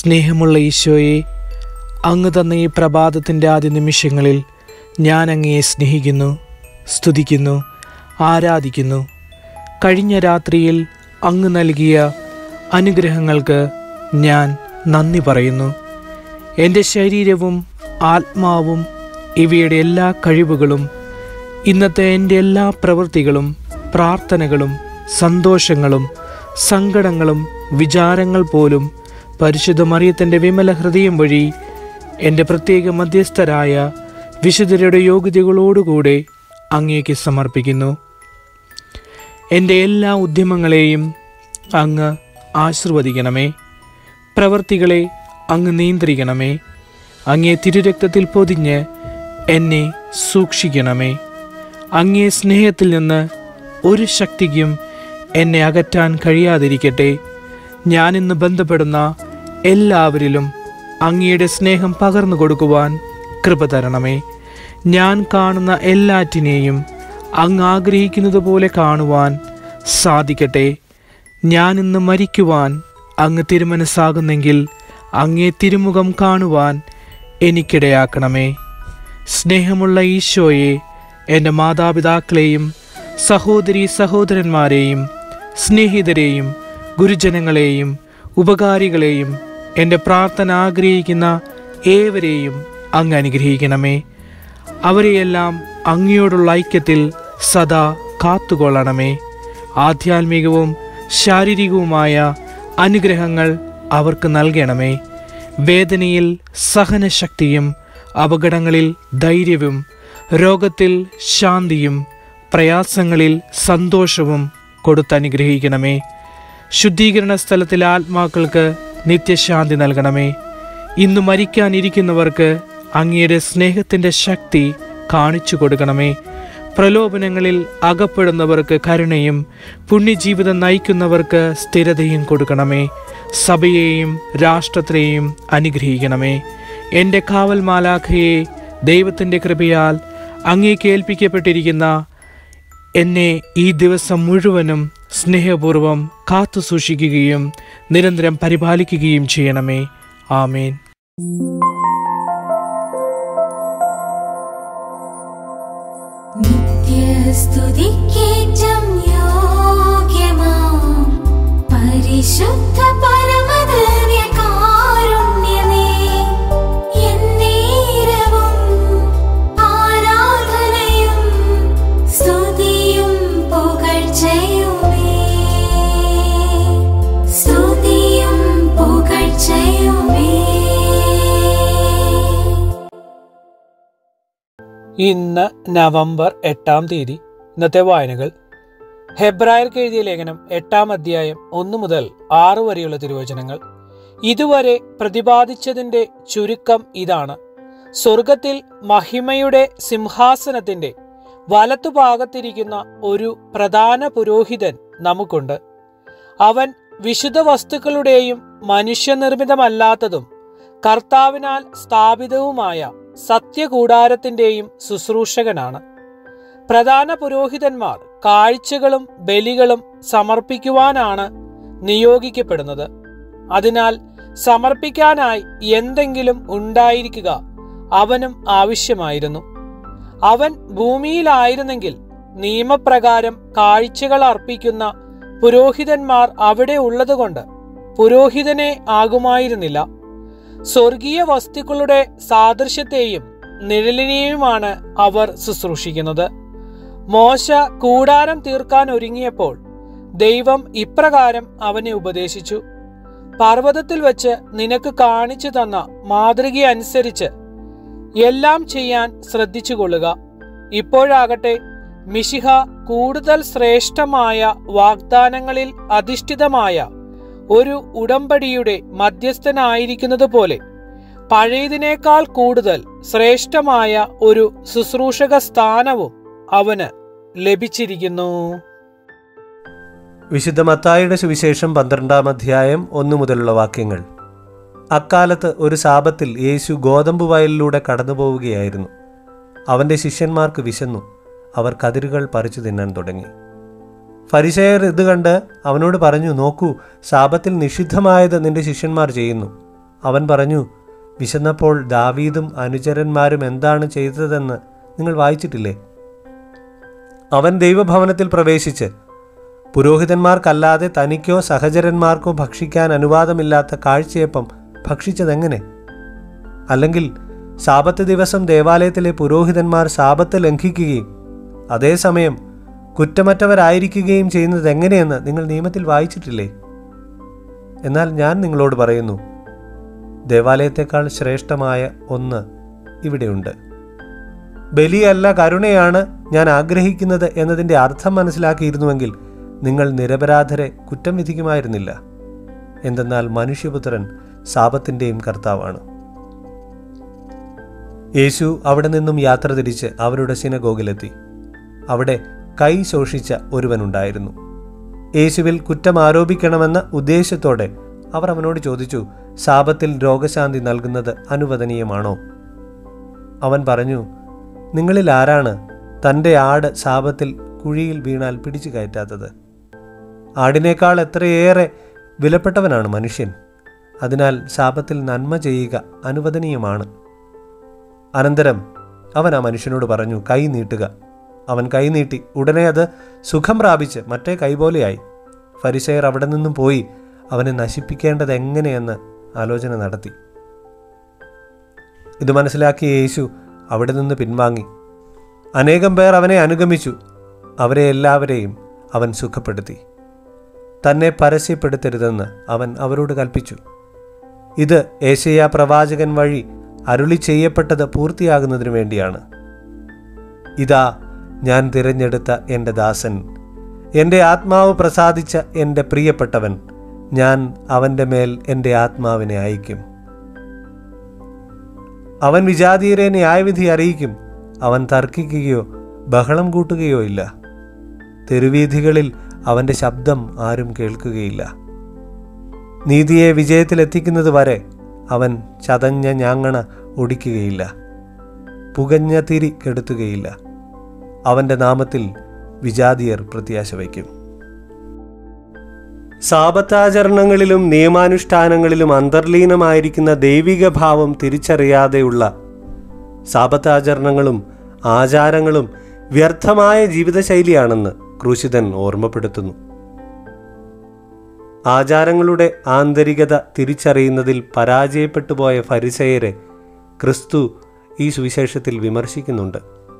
സ്നേഹമുള്ള ഈശോയെ അങ്ങ് തന്ന ഈ പ്രഭാതത്തിൻ്റെ ആദ്യ നിമിഷങ്ങളിൽ ഞാൻ അങ്ങയെ സ്നേഹിക്കുന്നു സ്തുതിക്കുന്നു ആരാധിക്കുന്നു കഴിഞ്ഞ രാത്രിയിൽ അങ്ങ് നൽകിയ അനുഗ്രഹങ്ങൾക്ക് ഞാൻ നന്ദി പറയുന്നു എൻ്റെ ശരീരവും ആത്മാവും ഇവയുടെ എല്ലാ കഴിവുകളും ഇന്നത്തെ എൻ്റെ എല്ലാ പ്രവൃത്തികളും പ്രാർത്ഥനകളും സന്തോഷങ്ങളും സങ്കടങ്ങളും വിചാരങ്ങൾ പോലും പരിശുദ്ധ മറിയത്തിൻ്റെ വിമല ഹൃദയം വഴി എൻ്റെ പ്രത്യേക മധ്യസ്ഥരായ വിശുദ്ധരുടെ യോഗ്യതകളോടുകൂടെ അങ്ങേക്ക് സമർപ്പിക്കുന്നു എൻ്റെ എല്ലാ ഉദ്യമങ്ങളെയും അങ്ങ് ആശീർവദിക്കണമേ പ്രവർത്തികളെ അങ്ങ് നിയന്ത്രിക്കണമേ അങ്ങേ തിരുരക്തത്തിൽ പൊതിഞ്ഞ് എന്നെ സൂക്ഷിക്കണമേ അങ്ങേ സ്നേഹത്തിൽ നിന്ന് ഒരു ശക്തിക്കും എന്നെ അകറ്റാൻ കഴിയാതിരിക്കട്ടെ ഞാനിന്ന് ബന്ധപ്പെടുന്ന എല്ലാവരിലും അങ്ങയുടെ സ്നേഹം പകർന്നു കൊടുക്കുവാൻ കൃപ തരണമേ ഞാൻ കാണുന്ന എല്ലാറ്റിനെയും അങ്ങ് ആഗ്രഹിക്കുന്നത് പോലെ കാണുവാൻ സാധിക്കട്ടെ ഞാൻ ഇന്ന് മരിക്കുവാൻ അങ്ങ് തിരുമനസ്സാകുന്നെങ്കിൽ അങ്ങേ തിരുമുഖം കാണുവാൻ എനിക്കിടയാക്കണമേ സ്നേഹമുള്ള ഈശോയെ എൻ്റെ മാതാപിതാക്കളെയും സഹോദരി സഹോദരന്മാരെയും സ്നേഹിതരെയും ഗുരുജനങ്ങളെയും ഉപകാരികളെയും എൻ്റെ പ്രാർത്ഥന ആഗ്രഹിക്കുന്ന ഏവരെയും അങ്ങ് അനുഗ്രഹിക്കണമേ അവരെയെല്ലാം അങ്ങയോടുള്ള ഐക്യത്തിൽ സദാ കാത്തുകൊള്ളണമേ ആധ്യാത്മികവും ശാരീരികവുമായ അനുഗ്രഹങ്ങൾ അവർക്ക് നൽകണമേ വേദനയിൽ സഹനശക്തിയും അപകടങ്ങളിൽ ധൈര്യവും രോഗത്തിൽ ശാന്തിയും പ്രയാസങ്ങളിൽ സന്തോഷവും കൊടുത്തനുഗ്രഹിക്കണമേ ശുദ്ധീകരണ സ്ഥലത്തിലെ ആത്മാക്കൾക്ക് നിത്യശാന്തി നൽകണമേ ഇന്ന് മരിക്കാനിരിക്കുന്നവർക്ക് അങ്ങയുടെ സ്നേഹത്തിൻ്റെ ശക്തി കാണിച്ചു കൊടുക്കണമേ പ്രലോഭനങ്ങളിൽ അകപ്പെടുന്നവർക്ക് കരുണയും പുണ്യജീവിതം നയിക്കുന്നവർക്ക് സ്ഥിരതയും കൊടുക്കണമേ സഭയെയും രാഷ്ട്രത്തെയും അനുഗ്രഹിക്കണമേ എൻ്റെ കാവൽ മാലാഖയെ ദൈവത്തിൻ്റെ കൃപയാൽ അങ്ങേക്ക് ഏൽപ്പിക്കപ്പെട്ടിരിക്കുന്ന എന്നെ ഈ ദിവസം മുഴുവനും സ്നേഹപൂർവം കാത്തു സൂക്ഷിക്കുകയും നിരന്തരം പരിപാലിക്കുകയും ചെയ്യണമേ ആമേൻ നിത്യസ്തുതിക്കേറ്റം യോഗ്യമാം പരിശുദ്ധ പരമദിവ്യകാരുണ്യമേ, എന്നേരവും ആരാധനയും സ്തുതിയും പുകഴ്ചയുമേ. സ്തുതിയും പുകഴ്ചയുമേ. ഇന്ന് നവംബർ എട്ടാം തീയതി ഇന്നത്തെ വായനകൾ ഹെബ്രായർക്ക് എഴുതിയ ലേഖനം എട്ടാം അധ്യായം ഒന്നു മുതൽ ആറ് വരെയുള്ള തിരുവചനങ്ങൾ ഇതുവരെ പ്രതിപാദിച്ചതിന്റെ ചുരുക്കം ഇതാണ് സ്വർഗത്തിൽ മഹിമയുടെ സിംഹാസനത്തിന്റെ വലത്തുഭാഗത്തിരിക്കുന്ന ഒരു പ്രധാന പുരോഹിതൻ നമുക്കുണ്ട് അവൻ വിശുദ്ധ വസ്തുക്കളുടെയും മനുഷ്യനിർമ്മിതമല്ലാത്തതും കർത്താവിനാൽ സ്ഥാപിതവുമായ സത്യകൂടാരത്തിന്റെയും ശുശ്രൂഷകനാണ് പ്രധാന പുരോഹിതന്മാർ കാഴ്ചകളും ബലികളും സമർപ്പിക്കുവാനാണ് നിയോഗിക്കപ്പെടുന്നത് അതിനാൽ സമർപ്പിക്കാനായി എന്തെങ്കിലും ഉണ്ടായിരിക്കുക അവനും ആവശ്യമായിരുന്നു അവൻ ഭൂമിയിലായിരുന്നെങ്കിൽ നിയമപ്രകാരം കാഴ്ചകൾ അർപ്പിക്കുന്ന പുരോഹിതന്മാർ അവിടെ ഉള്ളതുകൊണ്ട് പുരോഹിതനെ ആകുമായിരുന്നില്ല സ്വർഗീയ വസ്തുക്കളുടെ സാദൃശ്യത്തെയും നിഴലിനെയുമാണ് അവർ ശുശ്രൂഷിക്കുന്നത് മോശ കൂടാരം തീർക്കാൻ ഒരുങ്ങിയപ്പോൾ ദൈവം ഇപ്രകാരം അവനെ ഉപദേശിച്ചു പർവ്വതത്തിൽ വെച്ച് നിനക്ക് കാണിച്ചു തന്ന മാതൃകയനുസരിച്ച് എല്ലാം ചെയ്യാൻ ശ്രദ്ധിച്ചുകൊള്ളുക ഇപ്പോഴാകട്ടെ മിശിഹ കൂടുതൽ ശ്രേഷ്ഠമായ വാഗ്ദാനങ്ങളിൽ അധിഷ്ഠിതമായ ഒരു ഉടമ്പടിയുടെ മധ്യസ്ഥനായിരിക്കുന്നത് പോലെ പഴയതിനേക്കാൾ കൂടുതൽ ശ്രേഷ്ഠമായ ഒരു ശുശ്രൂഷക സ്ഥാനവും അവന് ലഭിച്ചിരിക്കുന്നു വിശുദ്ധ മത്തായിയുടെ സുവിശേഷം പന്ത്രണ്ടാം അധ്യായം ഒന്നു മുതലുള്ള വാക്യങ്ങൾ അക്കാലത്ത് ഒരു സാപത്തിൽ യേശു ഗോതമ്പ് വയലിലൂടെ കടന്നു പോവുകയായിരുന്നു അവൻ്റെ ശിഷ്യന്മാർക്ക് വിശന്നു അവർ കതിരുകൾ പറിച്ചു തിന്നാൻ തുടങ്ങി ഫരിസേയർ ഇത് കണ്ട് അവനോട് പറഞ്ഞു നോക്കൂ സാപത്തിൽ നിഷിദ്ധമായത് നിന്റെ ശിഷ്യന്മാർ ചെയ്യുന്നു അവൻ പറഞ്ഞു വിശന്നപ്പോൾ ദാവീദും അനുചരന്മാരും എന്താണ് ചെയ്തതെന്ന് നിങ്ങൾ വായിച്ചിട്ടില്ലേ അവൻ ദൈവഭവനത്തിൽ പ്രവേശിച്ച് പുരോഹിതന്മാർക്കല്ലാതെ തനിക്കോ സഹചരന്മാർക്കോ ഭക്ഷിക്കാൻ അനുവാദമില്ലാത്ത കാഴ്ചയപ്പം ഭക്ഷിച്ചതെങ്ങനെ അല്ലെങ്കിൽ സാപത്ത് ദിവസം ദേവാലയത്തിലെ പുരോഹിതന്മാർ സാപത്ത് ലംഘിക്കുകയും അതേസമയം കുറ്റമറ്റവരായിരിക്കുകയും ചെയ്യുന്നത് എങ്ങനെയെന്ന് നിങ്ങൾ നിയമത്തിൽ വായിച്ചിട്ടില്ലേ എന്നാൽ ഞാൻ നിങ്ങളോട് പറയുന്നു ദേവാലയത്തെക്കാൾ ശ്രേഷ്ഠമായ ഒന്ന് ഇവിടെയുണ്ട് ബലിയല്ല കരുണയാണ് ഞാൻ ആഗ്രഹിക്കുന്നത് എന്നതിൻ്റെ അർത്ഥം മനസ്സിലാക്കിയിരുന്നുവെങ്കിൽ നിങ്ങൾ നിരപരാധരെ കുറ്റം വിധിക്കുമായിരുന്നില്ല എന്തെന്നാൽ മനുഷ്യപുത്രൻ സാപത്തിൻ്റെയും കർത്താവാണ് യേശു അവിടെ നിന്നും യാത്ര തിരിച്ച് അവരുടെ സിനഗോഗിലെത്തി അവിടെ കൈ ശോഷിച്ച ഒരുവനുണ്ടായിരുന്നു യേശുവിൽ കുറ്റം ആരോപിക്കണമെന്ന ഉദ്ദേശത്തോടെ അവർ അവനോട് ചോദിച്ചു സാപത്തിൽ രോഗശാന്തി നൽകുന്നത് അനുവദനീയമാണോ അവൻ പറഞ്ഞു നിങ്ങളിൽ ആരാണ് തൻ്റെ ആട് സാപത്തിൽ കുഴിയിൽ വീണാൽ പിടിച്ചു കയറ്റാത്തത് ആടിനേക്കാൾ എത്രയേറെ വിലപ്പെട്ടവനാണ് മനുഷ്യൻ അതിനാൽ ശാപത്തിൽ നന്മ ചെയ്യുക അനുവദനീയമാണ് അനന്തരം അവൻ ആ മനുഷ്യനോട് പറഞ്ഞു കൈ നീട്ടുക അവൻ കൈ നീട്ടി ഉടനെ അത് സുഖം പ്രാപിച്ച് മറ്റേ കൈ പോലെയായി ഫരിസയർ അവിടെ നിന്നും പോയി അവനെ നശിപ്പിക്കേണ്ടത് എങ്ങനെയെന്ന് ആലോചന നടത്തി ഇത് മനസ്സിലാക്കിയ യേശു അവിടെ നിന്ന് പിൻവാങ്ങി അനേകം പേർ അവനെ അനുഗമിച്ചു അവരെ എല്ലാവരെയും അവൻ സുഖപ്പെടുത്തി തന്നെ പരസ്യപ്പെടുത്തരുതെന്ന് അവൻ അവരോട് കൽപ്പിച്ചു ഇത് ഏഷ്യ പ്രവാചകൻ വഴി അരുളി ചെയ്യപ്പെട്ടത് പൂർത്തിയാകുന്നതിനു വേണ്ടിയാണ് ഇതാ ഞാൻ തിരഞ്ഞെടുത്ത എൻ്റെ ദാസൻ എൻ്റെ ആത്മാവ് പ്രസാദിച്ച എൻ്റെ പ്രിയപ്പെട്ടവൻ ഞാൻ അവൻ്റെ മേൽ എൻ്റെ ആത്മാവിനെ അയക്കും അവൻ വിജാതീയരെ ന്യായവിധി അറിയിക്കും അവൻ തർക്കിക്കുകയോ ബഹളം കൂട്ടുകയോ ഇല്ല തെരുവീഥികളിൽ അവൻ്റെ ശബ്ദം ആരും കേൾക്കുകയില്ല നീതിയെ വിജയത്തിലെത്തിക്കുന്നത് വരെ അവൻ ചതഞ്ഞ ഞാങ്ങണ ഒടിക്കുകയില്ല പുകഞ്ഞ തിരി കെടുത്തുകയില്ല അവൻ്റെ നാമത്തിൽ വിജാതിയർ പ്രത്യാശ വയ്ക്കും സാപത്താചരണങ്ങളിലും നിയമാനുഷ്ഠാനങ്ങളിലും അന്തർലീനമായിരിക്കുന്ന ദൈവിക ഭാവം തിരിച്ചറിയാതെയുള്ള സാപത്താചരണങ്ങളും ആചാരങ്ങളും വ്യർത്ഥമായ ജീവിതശൈലിയാണെന്ന് ക്രൂശിതൻ ഓർമ്മപ്പെടുത്തുന്നു ആചാരങ്ങളുടെ ആന്തരികത തിരിച്ചറിയുന്നതിൽ പരാജയപ്പെട്ടു പോയ ഫരിസയരെ ക്രിസ്തു ഈ സുവിശേഷത്തിൽ വിമർശിക്കുന്നുണ്ട്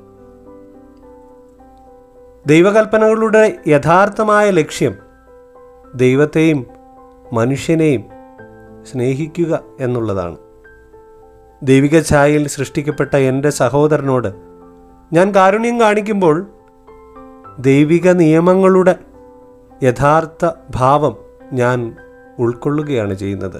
ദൈവകൽപ്പനകളുടെ യഥാർത്ഥമായ ലക്ഷ്യം ദൈവത്തെയും മനുഷ്യനെയും സ്നേഹിക്കുക എന്നുള്ളതാണ് ദൈവിക ഛായയിൽ സൃഷ്ടിക്കപ്പെട്ട എൻ്റെ സഹോദരനോട് ഞാൻ കാരുണ്യം കാണിക്കുമ്പോൾ ദൈവിക നിയമങ്ങളുടെ യഥാർത്ഥ ഭാവം ഞാൻ ഉൾക്കൊള്ളുകയാണ് ചെയ്യുന്നത്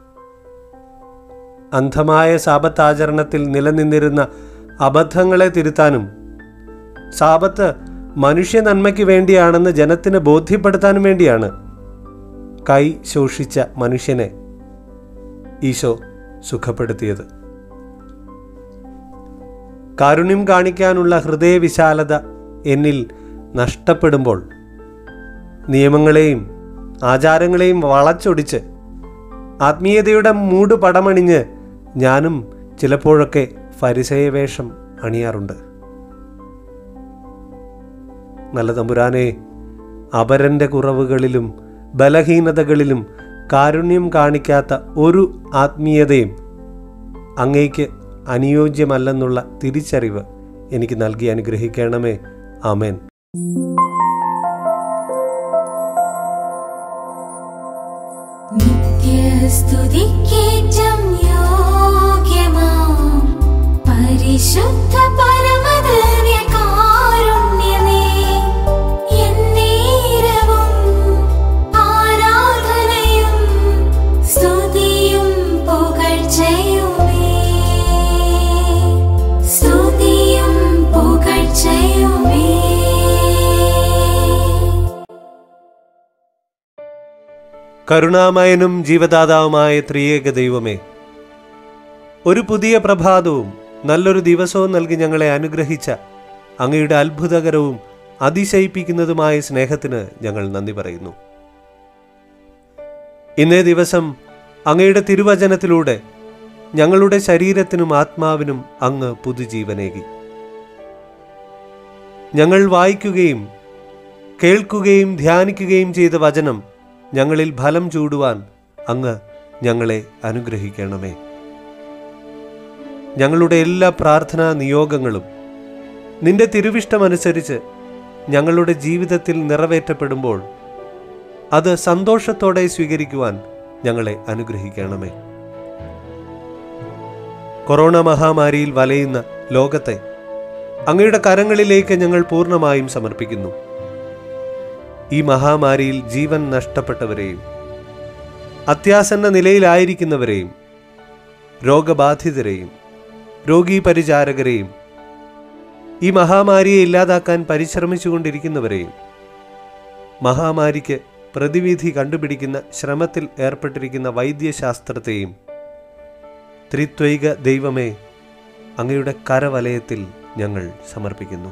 അന്ധമായ സാപത്താചരണത്തിൽ നിലനിന്നിരുന്ന അബദ്ധങ്ങളെ തിരുത്താനും സാപത്ത് മനുഷ്യ നന്മയ്ക്ക് വേണ്ടിയാണെന്ന് ജനത്തിന് ബോധ്യപ്പെടുത്താനും വേണ്ടിയാണ് കൈ ശോഷിച്ച മനുഷ്യനെ ഈശോ സുഖപ്പെടുത്തിയത് കാരുണ്യം കാണിക്കാനുള്ള ഹൃദയവിശാലത എന്നിൽ നഷ്ടപ്പെടുമ്പോൾ നിയമങ്ങളെയും ആചാരങ്ങളെയും വളച്ചൊടിച്ച് ആത്മീയതയുടെ മൂട് പടമണിഞ്ഞ് ഞാനും ചിലപ്പോഴൊക്കെ ഫരിസയ വേഷം അണിയാറുണ്ട് നല്ല തമ്പുരാനെ അപരൻ്റെ കുറവുകളിലും ബലഹീനതകളിലും കാരുണ്യം കാണിക്കാത്ത ഒരു ആത്മീയതയും അങ്ങേക്ക് അനുയോജ്യമല്ലെന്നുള്ള തിരിച്ചറിവ് എനിക്ക് നൽകി അനുഗ്രഹിക്കണമേ ആമേൻ നിത്യസ്തുതിക്കേറ്റം യോഗ്യമാം പരിശുദ്ധ പരമദിവ്യകാരുണ്യമേ, എന്നേരവും ആരാധനയും സ്തുതിയും പുകഴ്ചയുമേ. സ്തുതിയും പുകഴ്ചയുമേ കരുണാമയനും ജീവദാതാവുമായ ത്രിയേക ദൈവമേ ഒരു പുതിയ പ്രഭാതവും നല്ലൊരു ദിവസവും നൽകി ഞങ്ങളെ അനുഗ്രഹിച്ച അങ്ങയുടെ അത്ഭുതകരവും അതിശയിപ്പിക്കുന്നതുമായ സ്നേഹത്തിന് ഞങ്ങൾ നന്ദി പറയുന്നു ഇന്നേ ദിവസം അങ്ങയുടെ തിരുവചനത്തിലൂടെ ഞങ്ങളുടെ ശരീരത്തിനും ആത്മാവിനും അങ്ങ് പുതുജീവനേകി ഞങ്ങൾ വായിക്കുകയും കേൾക്കുകയും ധ്യാനിക്കുകയും ചെയ്ത വചനം ഞങ്ങളിൽ ഫലം ചൂടുവാൻ അങ്ങ് ഞങ്ങളെ അനുഗ്രഹിക്കണമേ ഞങ്ങളുടെ എല്ലാ പ്രാർത്ഥനാ നിയോഗങ്ങളും നിന്റെ തിരുവിഷ്ടമനുസരിച്ച് ഞങ്ങളുടെ ജീവിതത്തിൽ നിറവേറ്റപ്പെടുമ്പോൾ അത് സന്തോഷത്തോടെ സ്വീകരിക്കുവാൻ ഞങ്ങളെ അനുഗ്രഹിക്കണമേ കൊറോണ മഹാമാരിയിൽ വലയുന്ന ലോകത്തെ അങ്ങയുടെ കരങ്ങളിലേക്ക് ഞങ്ങൾ പൂർണ്ണമായും സമർപ്പിക്കുന്നു ഈ മഹാമാരിയിൽ ജീവൻ നഷ്ടപ്പെട്ടവരെയും അത്യാസന്ന നിലയിലായിരിക്കുന്നവരെയും രോഗബാധിതരെയും രോഗീ പരിചാരകരെയും ഈ മഹാമാരിയെ ഇല്ലാതാക്കാൻ പരിശ്രമിച്ചുകൊണ്ടിരിക്കുന്നവരെയും മഹാമാരിക്ക് പ്രതിവിധി കണ്ടുപിടിക്കുന്ന ശ്രമത്തിൽ ഏർപ്പെട്ടിരിക്കുന്ന വൈദ്യശാസ്ത്രത്തെയും ത്രിത്വൈക ദൈവമേ അങ്ങയുടെ കരവലയത്തിൽ ഞങ്ങൾ സമർപ്പിക്കുന്നു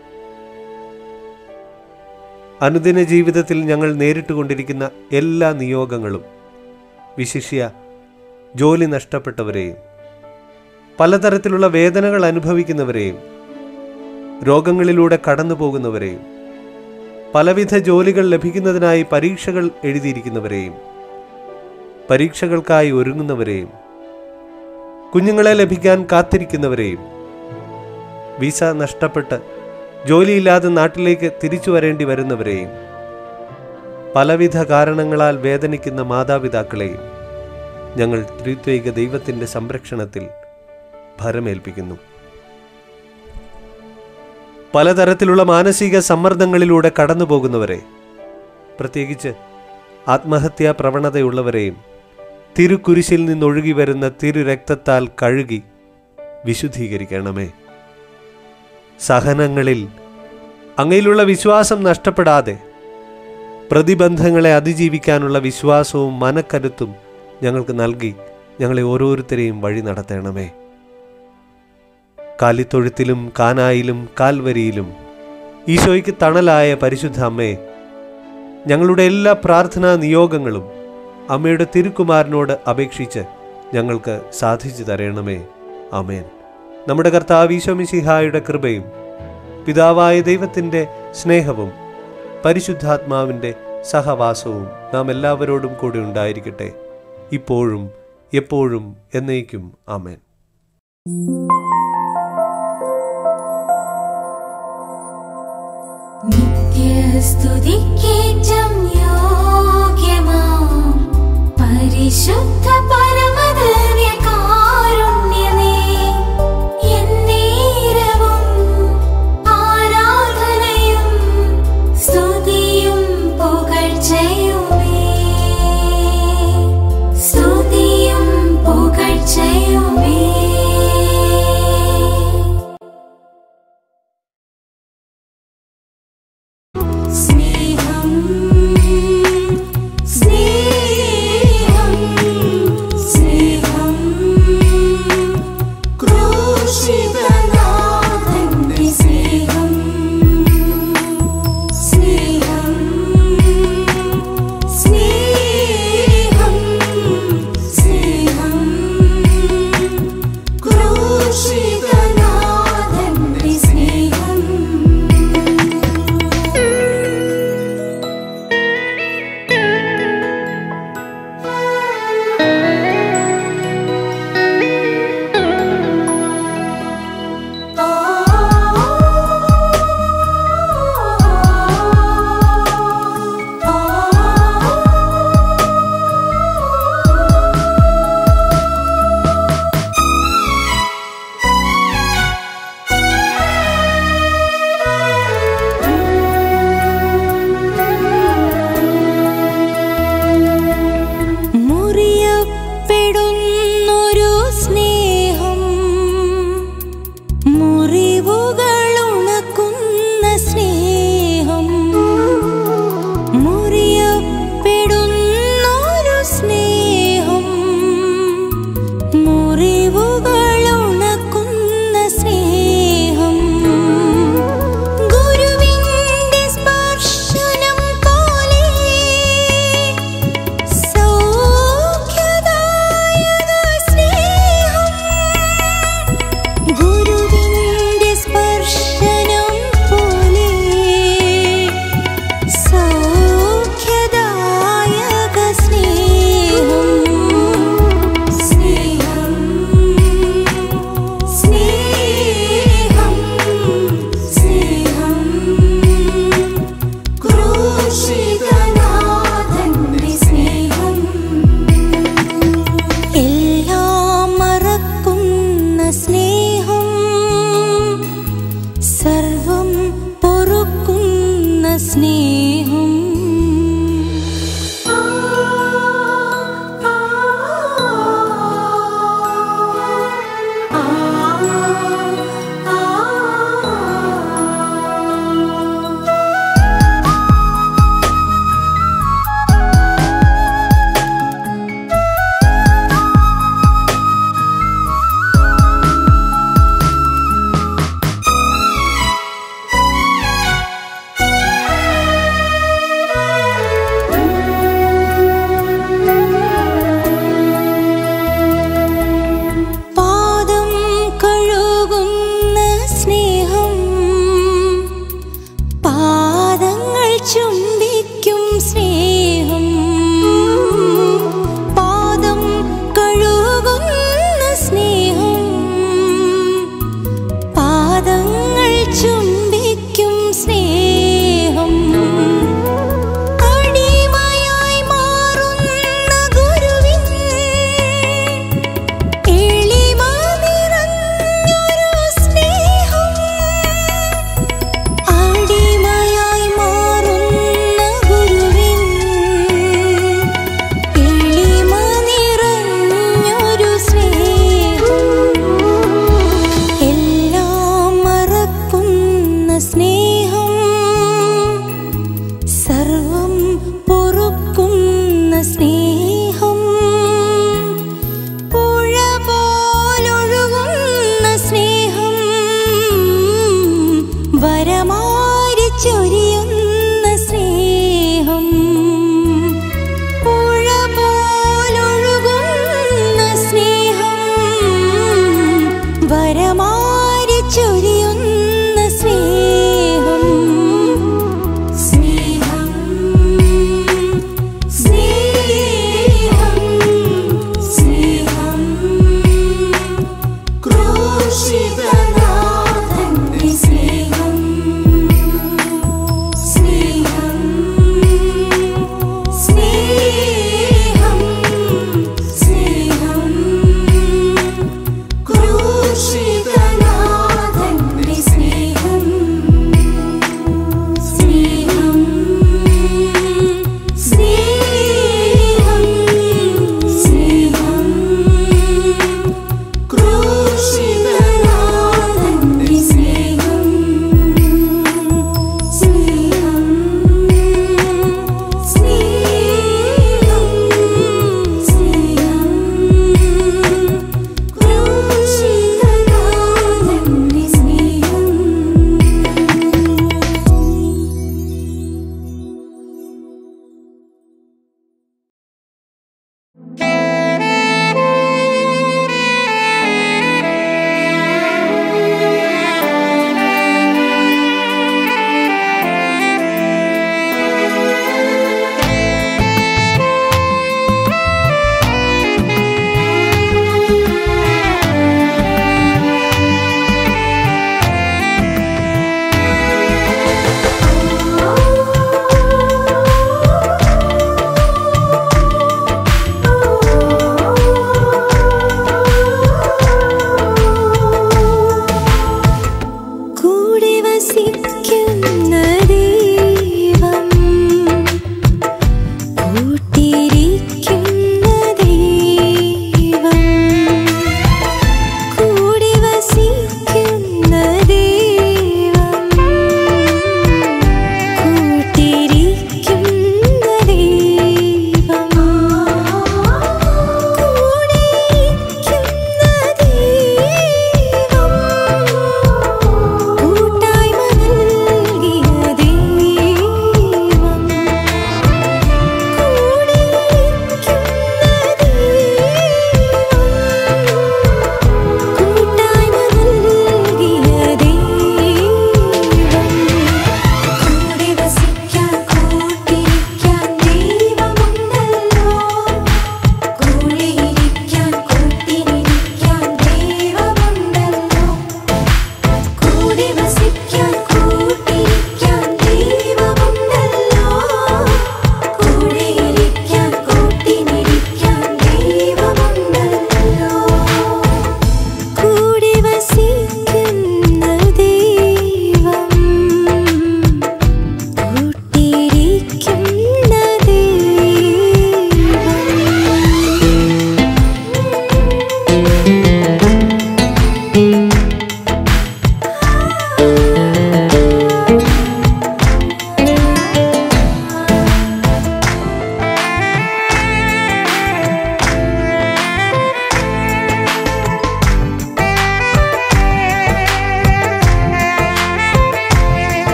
അനുദിന ജീവിതത്തിൽ ഞങ്ങൾ നേരിട്ടുകൊണ്ടിരിക്കുന്ന എല്ലാ നിയോഗങ്ങളും വിശിഷ്യ ജോലി നഷ്ടപ്പെട്ടവരെയും പലതരത്തിലുള്ള വേദനകൾ അനുഭവിക്കുന്നവരെയും രോഗങ്ങളിലൂടെ കടന്നു പോകുന്നവരെയും പലവിധ ജോലികൾ ലഭിക്കുന്നതിനായി പരീക്ഷകൾ എഴുതിയിരിക്കുന്നവരെയും പരീക്ഷകൾക്കായി ഒരുങ്ങുന്നവരെയും കുഞ്ഞുങ്ങളെ ലഭിക്കാൻ കാത്തിരിക്കുന്നവരെയും വിസ നഷ്ടപ്പെട്ട് ജോലിയില്ലാതെ നാട്ടിലേക്ക് തിരിച്ചു വരേണ്ടി വരുന്നവരെയും പലവിധ കാരണങ്ങളാൽ വേദനിക്കുന്ന മാതാപിതാക്കളെയും ഞങ്ങൾ ത്രിത്വൈക ദൈവത്തിൻ്റെ സംരക്ഷണത്തിൽ ഭരമേൽപ്പിക്കുന്നു പലതരത്തിലുള്ള മാനസിക സമ്മർദ്ദങ്ങളിലൂടെ കടന്നു പോകുന്നവരെ പ്രത്യേകിച്ച് ആത്മഹത്യാ പ്രവണതയുള്ളവരെയും തിരുക്കുരിശിൽ നിന്നൊഴുകി വരുന്ന തിരുരക്തത്താൽ കഴുകി വിശുദ്ധീകരിക്കണമേ സഹനങ്ങളിൽ അങ്ങയിലുള്ള വിശ്വാസം നഷ്ടപ്പെടാതെ പ്രതിബന്ധങ്ങളെ അതിജീവിക്കാനുള്ള വിശ്വാസവും മനക്കരുത്തും ഞങ്ങൾക്ക് നൽകി ഞങ്ങളെ ഓരോരുത്തരെയും വഴി നടത്തണമേ കാലിത്തൊഴുത്തിലും കാനായിലും കാൽവരിയിലും ഈശോയ്ക്ക് തണലായ പരിശുദ്ധ അമ്മേ ഞങ്ങളുടെ എല്ലാ പ്രാർത്ഥനാ നിയോഗങ്ങളും അമ്മയുടെ തിരുക്കുമാരനോട് അപേക്ഷിച്ച് ഞങ്ങൾക്ക് സാധിച്ചു തരണമേ ആമേൻ നമ്മുടെ കർത്താവ് ഈശോമിശിഹായുടെ കൃപയും പിതാവായ ദൈവത്തിൻ്റെ സ്നേഹവും പരിശുദ്ധാത്മാവിൻ്റെ സഹവാസവും നാം എല്ലാവരോടും കൂടി ഉണ്ടായിരിക്കട്ടെ ഇപ്പോഴും എപ്പോഴും എന്നേക്കും ആമേൻ നിത്യസ്തുതിക്കേറ്റം യോഗ്യമാം പരിശുദ്ധ പരമദിവ്യകാരുണ്യമേ, എന്നേരവും ആരാധനയും സ്തുതിയും പുകഴ്ചയുമേ. സ്തുതിയും പുകഴ്ചയുമേ സ്നേഹം സ്നേഹം സ്നേഹം ക്രൂശിതനാഥന്റെ സ്നേഹം സ്നേഹം സ്നേഹം സ്നേഹം ക്രൂശിതനാഥന്റെ സ്നേഹം ആ ക്രൂശിതനാഥന്റെ സ്നേഹം സ്നേഹം സ്നേഹം സ്നേഹം ക്രൂശിതനാഥന്റെ സ്നേഹം സ്നേഹം സ്നേഹം സ്നേഹം ക്രൂശിതനാഥന്റെ സ്നേഹം സ്നേഹം സ്നേഹം സ്നേഹം ക്രൂശിതനാഥന്റെ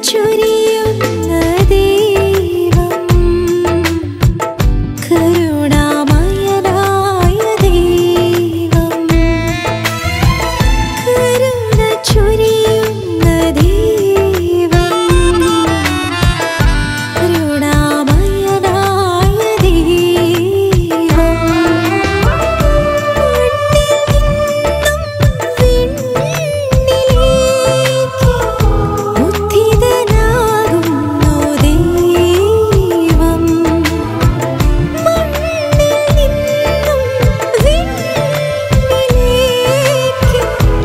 ചൊരിയുന്ന ദൈവം കരുണാമയനായ ദൈവം കരുണ ചൊരിയുന്ന ദൈവം കരുണാമയനായ ദൈവം വിണ്ണിലേക്ക് ഉദ്ധിതനാകുന്നു ദൈവം മണ്ണിൽ നിന്നും വിണ്ണിലേക്ക്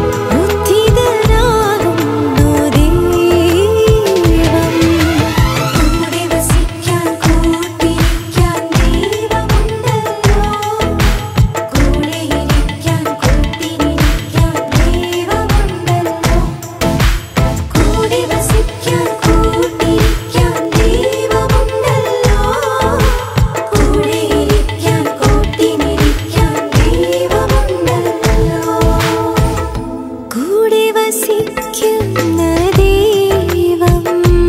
ഉദ്ധിതനാകുന്നു ദൈവം കൂടെ വസിക്കാൻ കൂട്ടിരിക്കാൻ ദൈവമുണ്ടല്ലോ കൂടെയിരിക്കാൻ കൂട്ടിരിക്കാൻ ദൈവമുണ്ടല്ലോ കൂടെ വസിക്കാൻ കൂട്ടിരിക്കാൻ ദൈവമുണ്ടല്ലോ കൂടെയിരിക്കാൻ കൂട്ടിരിക്കാൻ ദൈവമുണ്ടല്ലോ കൂടെ വസിക്കുന്ന ദൈവം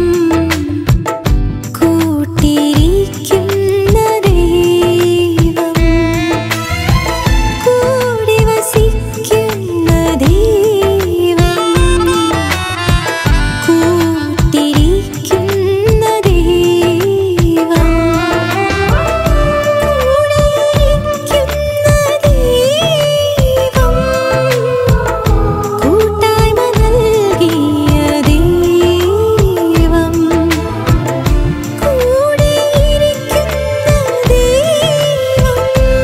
കൂട്ടിരിക്കുന്ന ദൈവം കൂടെ വസിക്കുന്ന ദൈവം കൂട്ടിരിക്കുന്ന ദൈവം കൂടെയിരിക്കുന്ന ദൈവം കൂട്ടായ്മ നൽകിയ ദൈവം കൂടെയിരിക്കുന്ന ദൈവം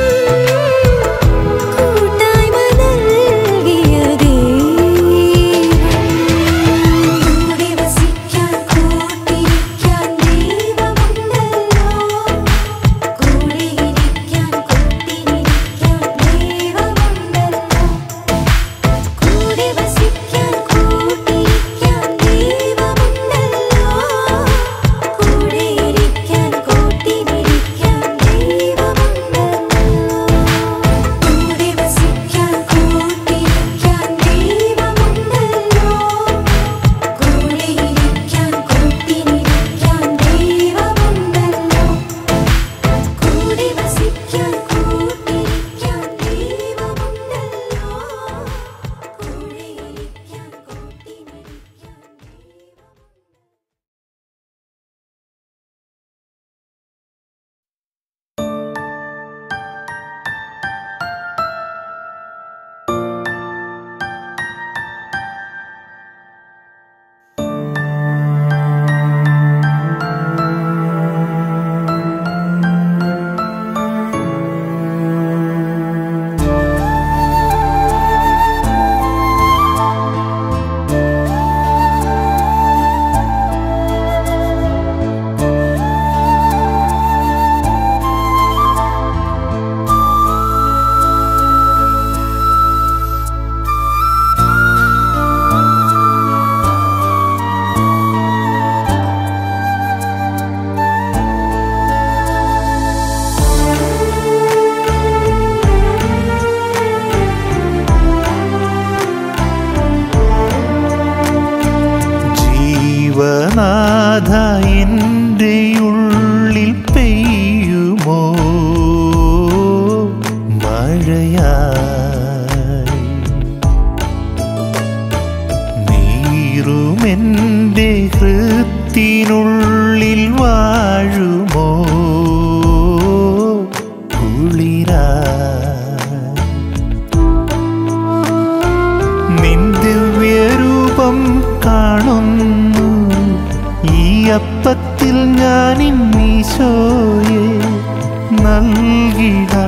കൂട്ടായ്മ നൽകിയ ദൈവം കൂടെ വസിക്കാൻ കൂട്ടിരിക്കാൻ ദൈവമുണ്ടല്ലോ കൂടെയിരിക്കാൻ കൂട്ടിരിക്കാൻ ദൈവമുണ്ടല്ലോ കൂടെ വസിക്കാൻ കൂട്ടിരിക്കാൻ ദൈവമുണ്ടല്ലോ കൂടെയിരിക്കാൻ കൂട്ടിരിക്കാൻ ദൈവമുണ്ടല്ലോ കൂടെ വസിക്കാൻ കൂട്ടിരിക്കാൻ ദൈവമുണ്ടല്ലോ കൂടെയിരിക്കാൻ കൂട്ടിരിക്കാൻ ദൈവമുണ്ടല്ലോ കൂടെ വസിക്കാൻ കൂട്ടിരിക്കാൻ ദൈവമുണ്ടല്ലോ കൂടെയിരിക്കാൻ കൂട്ടിരിക്കാൻ ജീവനാഥ എൻ്റെ ഉള്ളിൽ പെയ്യുമോ മഴയായി നീറുമെൻ്റെ ഹൃത്തിനുള്ളിൽ വാഴുമോ കുളിരായി നിൻ ദിവ്യരൂപം കാണുന്നു ഈ അപ്പത്തിൽ ഞാൻ ഇന്നീശോയെ നൽകിട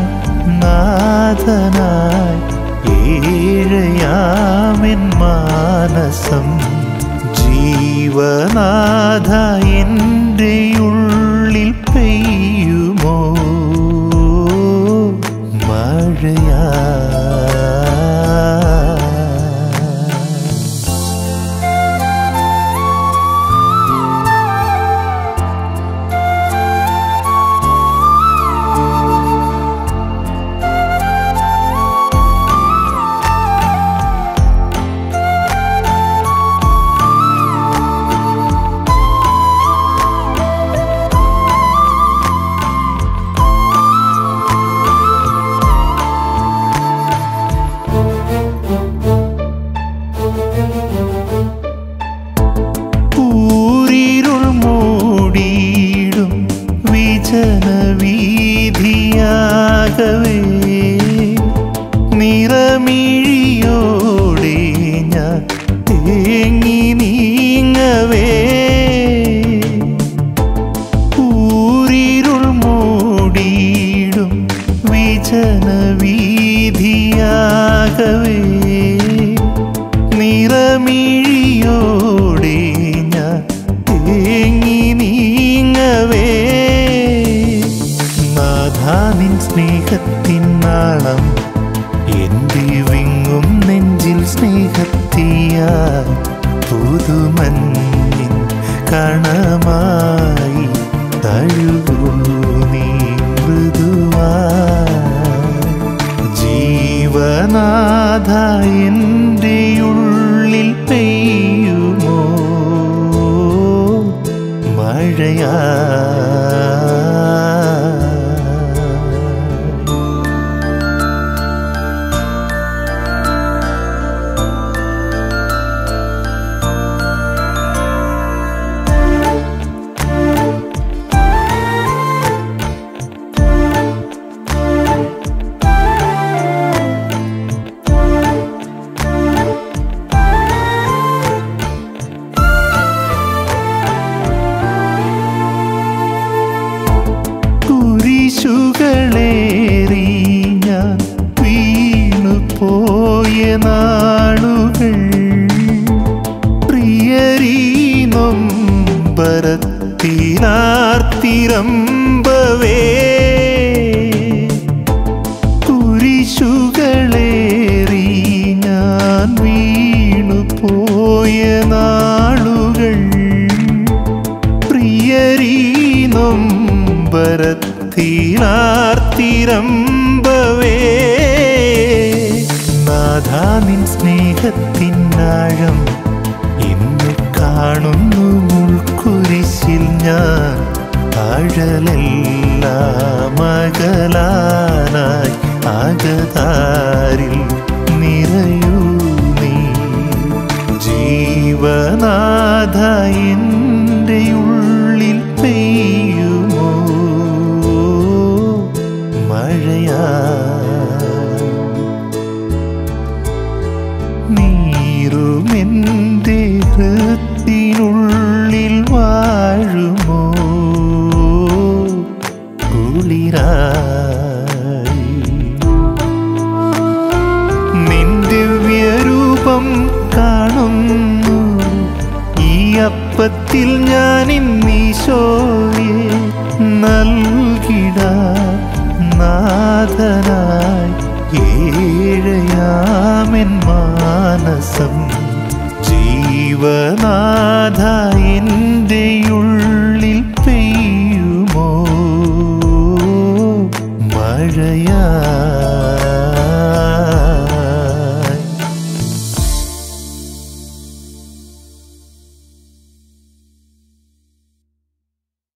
നാഥനായി ഏഴയാമെൻ മാനസം ജീവനാഥ എൻ്റെ ഉള്ളിൽ പെയ്യുമോ മഴയാ കണമായി തഴുകൂ നീ മൃദുവായി ജീവനാഥ എൻ്റെ ഉള്ളിൽ പെയ്യുമോ മഴയാ കുരിശുകളേറി ഞാൻ വീണു പോയ നാളുകൾ പ്രിയരീനം ബരത്തിനാർത്തിരമ്പവേ കുരിശുകളേറി ഞാൻ വീണു പോയ നാളുകൾ പ്രിയരീനം ബരത്തിനാർത്തിരമ്പവേ നാഥാ നിൻ സ്നേഹത്തിനാഴം ഇന്ന് കാണുന്നു മുൾക്കുരിശിൽ ഞാൻ ആഴലെല്ലാം അകലാനായി ആകതാരിൽ നിറയൂ നീ ജീവനാഥ എൻ്റെ ഉള്ളിൽ പെയ്യുമോ മഴയാ നീറുമെൻ്റെ ഹൃത്തിനുള്ളിൽ വാഴുമോ കുളിരായി നിൻ ദിവ്യരൂപം കാണുന്നു ഈ അപ്പത്തിൽ ഞാൻ ഇന്നീശോയെ നൽകിട നാഥനായി ഏഴയാമെൻ മാനസം ജീവനാഥ എൻ്റെ